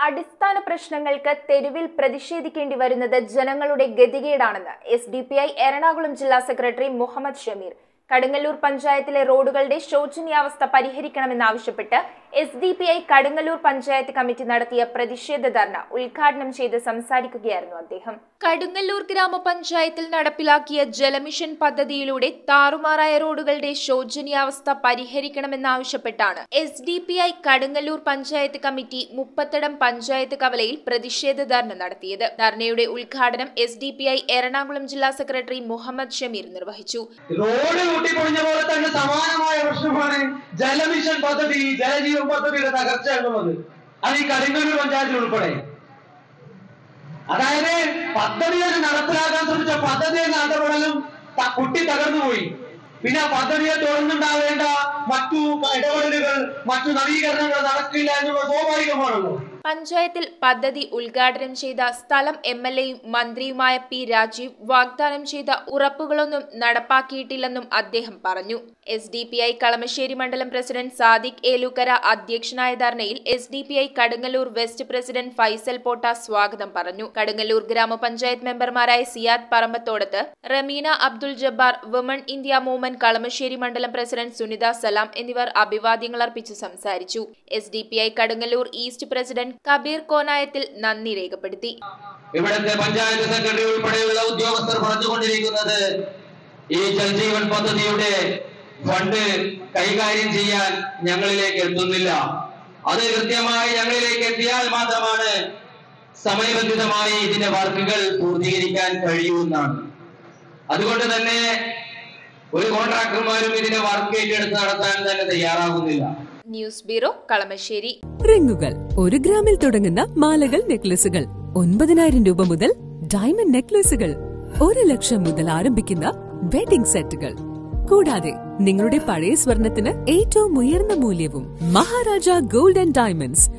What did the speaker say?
അടിസ്ഥാന പ്രശ്നങ്ങൾക്ക് തെരുവിൽ പ്രതിഷേധിക്കേണ്ടി വരുന്നത് ജനങ്ങളുടെ ഗതികേടാണെന്ന് S D P I Ernakulam ജില്ലാ സെക്രട്ടറി മുഹമ്മദ് ഷമീർ കടുങ്ങല്ലൂർ പഞ്ചായത്തിലെ റോഡുകളുടെ ശോചനീയാവസ്ഥ പരിഹരിക്കണമെന്നാവശ്യപ്പെട്ട് S D P I Kadungallur panchayat committee നടത്തിയ പ്രതിഷേധ ധർണ ഉദ്ഘാടനം ചെയ്ത് സംസാരിക്കുകയായിരുന്നു അദ്ദേഹം കടുങ്ങല്ലൂർ ഗ്രാമപഞ്ചായത്തിൽ നടപ്പിലാക്കിയ ജലമിഷൻ പദ്ധതിയിലൂടെ താറുമാറായ റോഡുകളുടെ ശോചനീയാവസ്ഥ പരിഹരിക്കണമെന്നാവശ്യപ്പെട്ടാണ് S D P I Kadungallur panchayat committee Muppathadam panchayat കവലയിൽ പ്രതിഷേധ ധർണ നടത്തിയത് ധർണയുടെ ഉദ്ഘാടനം S D P I Ernakulam ജില്ലാ സെക്രട്ടറി മുഹമ്മദ് ഷമീർ നിർവഹിച്ചു റോഡ് കൂട്ടിപ്പൊളിഞ്ഞ പോലെ തന്നെ സമാനമായ പ്രശ്നമാണ് ജലമിഷൻ പദ്ധതി ജലജീവൻ പദ്ധതിയുടെ തകർച്ച എന്നുള്ളത് അത് ഈ കരിങ്കല്ലൂർ പഞ്ചായത്തിൽ ഉൾപ്പെടെ അതായത് പദ്ധതികൾ നടപ്പിലാക്കാൻ ശ്രമിച്ച പദ്ധതി എന്ന ഇടപെടലും ത- കുട്ടി തകർന്നുപോയി പിന്നെ ആ പദ്ധതിയെ തുടർന്നുണ്ടാവേണ്ട മറ്റു ഇടപെടലുകൾ മറ്റു നവീകരണങ്ങൾ നടക്കില്ല എന്നുള്ളത് സ്വാഭാവികമാണല്ലോ പഞ്ചായത്തിൽ പദ്ധതി ഉദ്ഘാടനം ചെയ്ത സ്ഥലം എം എൽ എയും മന്ത്രിയുമായ പി രാജീവ് വാഗ്ദാനം ചെയ്ത ഉറപ്പുകളൊന്നും നടപ്പാക്കിയിട്ടില്ലെന്നും അദ്ദേഹം പറഞ്ഞു S D P I Kalamassery മണ്ഡലം പ്രസിഡന്റ് സാദിഖ് ഏലൂക്കര അധ്യക്ഷനായ ധർണയിൽ S D P I Kadungallur west president Faisal Potta സ്വാഗതം പറഞ്ഞു കടുങ്ങല്ലൂർ ഗ്രാമപഞ്ചായത്ത് മെമ്പർമാരായ Siyad Parambathodath Rameena Abdul Jabbar woman India movement Kalamassery മണ്ഡലം പ്രസിഡന്റ് സുനിത സലാം എന്നിവർ അഭിവാദ്യങ്ങൾ അർപ്പിച്ച് സംസാരിച്ചു S D P I Kadungallur east president Kabeer Konayathil നന്ദി രേഖപ്പെടുത്തി ഇവിടുത്തെ പഞ്ചായത്ത് സെക്രട്ടറി ഉൾപ്പെടെയുള്ള ഉദ്യോഗസ്ഥർ പറഞ്ഞുകൊണ്ടിരിക്കുന്നത് ഈ ജൽജീവൻ പദ്ധതിയുടെ ഫണ്ട് കൈകാര്യം ചെയ്യാൻ ഞങ്ങളിലേക്ക് എത്തുന്നില്ല അത് കൃത്യമായി ഞങ്ങളിലേക്ക് എത്തിയാൽ മാത്രമാണ് സമയബന്ധിതമായി ഇതിന്റെ വർക്കുകൾ പൂർത്തീകരിക്കാൻ കഴിയുമെന്നാണ് അതുകൊണ്ട് തന്നെ ഒരു കോൺട്രാക്ടർമാരും ഇതിന്റെ വർക്ക് ഏറ്റെടുത്ത് നടത്താൻ തന്നെ തയ്യാറാകുന്നില്ല ന്യൂസ് ബ്യൂറോ കളമശ്ശേരി റിങ്ങുകൾ ഒരു ഗ്രാമിൽ തുടങ്ങുന്ന മാലകൾ നെക്ലസുകൾ ഒൻപതിനായിരം രൂപ മുതൽ ഡയമണ്ട് നെക്ലസുകൾ ഒരു ലക്ഷം മുതൽ ആരംഭിക്കുന്ന വെഡിംഗ് സെറ്റുകൾ കൂടാതെ നിങ്ങളുടെ പഴയ സ്വർണത്തിന് ഏറ്റവും ഉയർന്ന മൂല്യവും മഹാരാജ ഗോൾഡ് ആൻഡ് ഡയമണ്ട്സ്